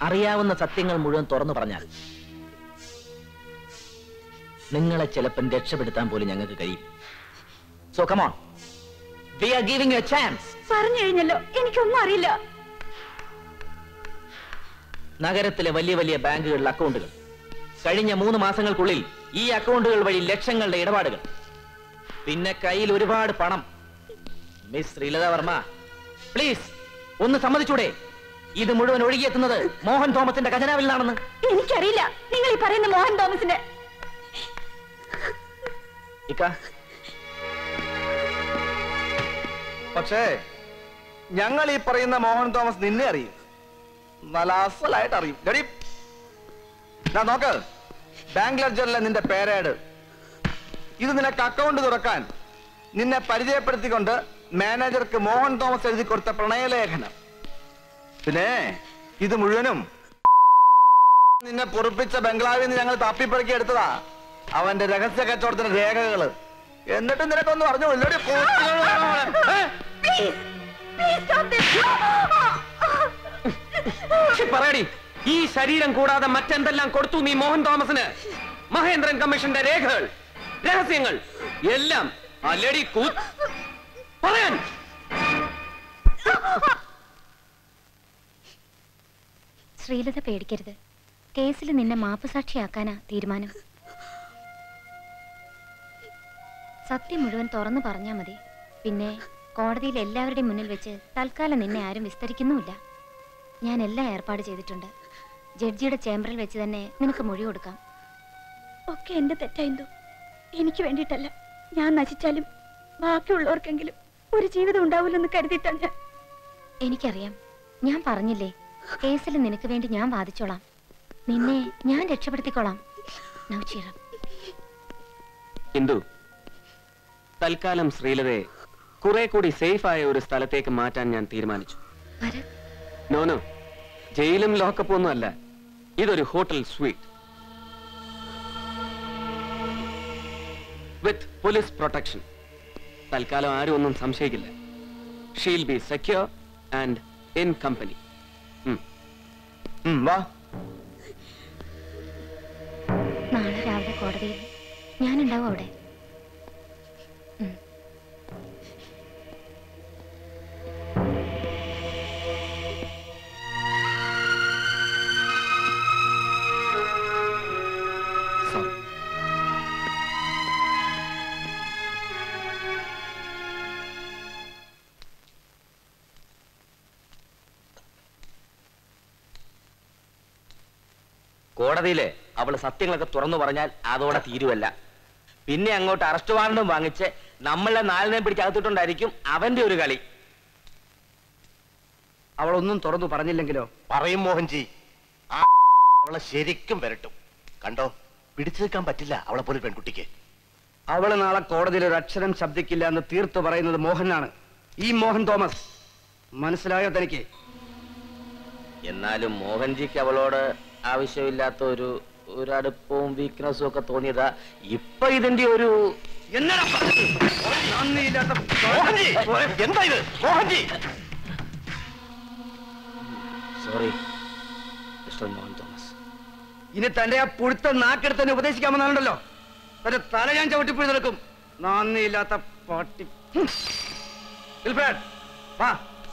അറിയാവുന്ന സത്യങ്ങൾ മുഴുവൻ തുറന്നു പറഞ്ഞാൽ നിങ്ങളെ ചിലപ്പം രക്ഷപ്പെടുത്താൻ പോലും ഞങ്ങൾക്ക് കഴിയും so come on we are giving a chance പറഞ്ഞു കഴിഞ്ഞല്ലോ എനിക്കൊന്നും അറിയില്ല നഗരത്തിലെ വലിയ വലിയ ബാങ്കുകളിലെ അക്കൗണ്ടുകൾ കഴിഞ്ഞ മൂന്ന് മാസങ്ങൾക്കുള്ളിൽ ഈ അക്കൗണ്ടുകൾ വഴി ലക്ഷങ്ങളുടെ ഇടപാടുകൾ പിന്നെ കയ്യിൽ ഒരുപാട് പണം മിസ് ശ്രീലത വർമ്മ പ്ലീസ് ഒന്ന് സമ്മതിച്ചൂടെ ഇത് മുഴുവൻ ഒഴുകിയെത്തുന്നത് മോഹൻ തോമസിന്റെ ഖജനാവിൽ നിന്നാണെന്ന് എനിക്കറിയില്ല നിങ്ങൾ ഈ പറയുന്ന മോഹൻ തോമസിന്റെ ഇക്ക പക്ഷേ ഞങ്ങൾ ഈ പറയുന്ന മോഹൻ തോമസ് നിന്നെ അറിയും നല്ല അസലായിട്ട് അറിയും ഡെഡി ഞാൻ നോക്ക് ബാങ്ക് ലെഡ്ജറിലെ നിന്റെ പേരേട് ഇത് നിനക്ക് അക്കൗണ്ട് തുറക്കാൻ നിന്നെ പരിചയപ്പെടുത്തിക്കൊണ്ട് മാനേജർക്ക് മോഹൻ തോമസ് എഴുതി കൊടുത്ത പ്രണയലേഖനം പിന്നെ ഇത് മുഴുവനും നിന്നെ പൊറുപ്പിച്ച ബംഗ്ലാവിൽ നിന്ന് ഞങ്ങൾ തപ്പിപ്പറക്കി എടുത്തതാ അവന്റെ രഹസ്യ കച്ചവടത്തിന്റെ രേഖകള് എന്നിട്ട് നിനക്കൊന്നും അറിഞ്ഞു ഇല്ലടി പറയടി ഈ ശരീരം കൂടാതെ മറ്റെന്തെല്ലാം കൊടുത്തു നീ മോഹൻ തോമസിന് മഹേന്ദ്രൻ കമ്മീഷന്റെ രേഖകൾ രഹസ്യങ്ങൾ എല്ലാം അല്ലടി കൂ പറയാൻ ശ്രീലത പേടിക്കരുത് കേസിൽ നിന്നെ മാപ്പുസാക്ഷിയാക്കാനാ തീരുമാനം സത്യം മുഴുവൻ തുറന്നു പറഞ്ഞാ മതി പിന്നെ കോടതിയിൽ എല്ലാവരുടെയും മുന്നിൽ വെച്ച് തൽക്കാലം നിന്നെ ആരും വിസ്തരിക്കുന്നുമില്ല ഞാൻ എല്ലാം ഏർപ്പാട് ചെയ്തിട്ടുണ്ട് ജഡ്ജിയുടെ ചേംബറിൽ വെച്ച് തന്നെ നിനക്ക് മൊഴി കൊടുക്കാം ഒക്കെ എന്റെ തെറ്റായിന്തോ എനിക്ക് വേണ്ടിയിട്ടല്ല ഞാൻ നശിച്ചാലും ബാക്കിയുള്ളവർക്കെങ്കിലും ഒരു ജീവിതം ഉണ്ടാവില്ലെന്ന് കരുതിയിട്ടാണ് ഞാൻ എനിക്കറിയാം ഞാൻ പറഞ്ഞില്ലേ കേസിൽ നിനക്ക് വേണ്ടി ഞാൻ വാദിച്ചോളാം നിന്നെ ഞാൻ രക്ഷപ്പെടുത്തിക്കോളാം നവചീറം ഹിന്ദു തൽക്കാലം ശ്രീലതയെ കുറെ കൂടി സേഫ് ആയ ഒരു സ്ഥലത്തേക്ക് മാറ്റാൻ ഞാൻ തീരുമാനിച്ചു ഭരത് നോ നോ ജയിലും ലോക്കപ്പും ഒന്നും അല്ല ഇതൊരു hotel suite with police protection തൽക്കാലം ആരും ഒന്നും സംശയിക്കില്ല she'll be secure and in company വാ നാളെ രാവിലെ കോടതിയിൽ ഞാനുണ്ടാവും അവിടെ സോറി കോടതിയില് അവള് സത്യങ്ങളൊക്കെ തുറന്നു പറഞ്ഞാൽ അതോടെ തീരുവല്ല പിന്നെ അങ്ങോട്ട് അറസ്റ്റ് വാറണ്ടും വാങ്ങിച്ച് നമ്മളെ നാലിനെ പിടിച്ചകത്തിട്ടുണ്ടായിരിക്കും അവന്റെ ഒരു കളി അവളൊന്നും തുറന്നു പറഞ്ഞില്ലെങ്കിലോ പറയും മോഹൻജി ആ അവളെ ശരിക്കും വരട്ടും കണ്ടോ പിടിച്ചു നിൽക്കാൻ പറ്റില്ല അവളെ പോലെ പെൺകുട്ടിക്ക് അവള് നാളെ കോടതിയിൽ ഒരു അക്ഷരം ശബ്ദിക്കില്ല എന്ന് തീർത്തു പറയുന്നത് മോഹനാണ് ഈ മോഹൻ തോമസ് മനസ്സിലായോ തനിക്ക് എന്നാലും മോഹൻജിക്ക് അവളോട് ആവശ്യമില്ലാത്ത ഒരു ഒരു അടുപ്പവും വീക്ക്നെസ്സും ഒക്കെ തോന്നിയതാ ഇപ്പൊ ഇതിന്റെ ഒരു എന്നടാ പറഞ്ഞത്? നന്ദിയില്ലാത്ത മോഹൻജി എന്താ ഇത് മോഹൻജി സോറി മിസ്റ്റർ മോഹൻ തോമസ് ഇനി തന്റെ ആ പുഴുത്ത നാക്കെടുത്ത് തന്നെ ഉപദേശിക്കാമെന്നാണല്ലോ തന്റെ തല ഞാൻ ചവിട്ടിപ്പോയി നിൽക്കും നന്ദിയില്ലാത്ത പാട്ടി ഹും. വിൽഫ്രഡ്, വാ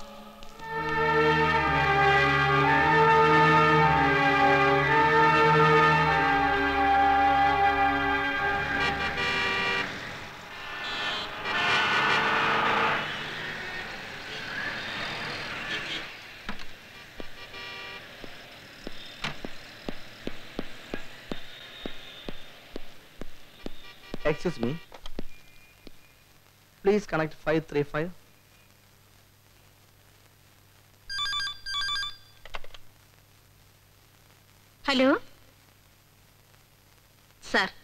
Excuse me. Please connect 535. Hello sir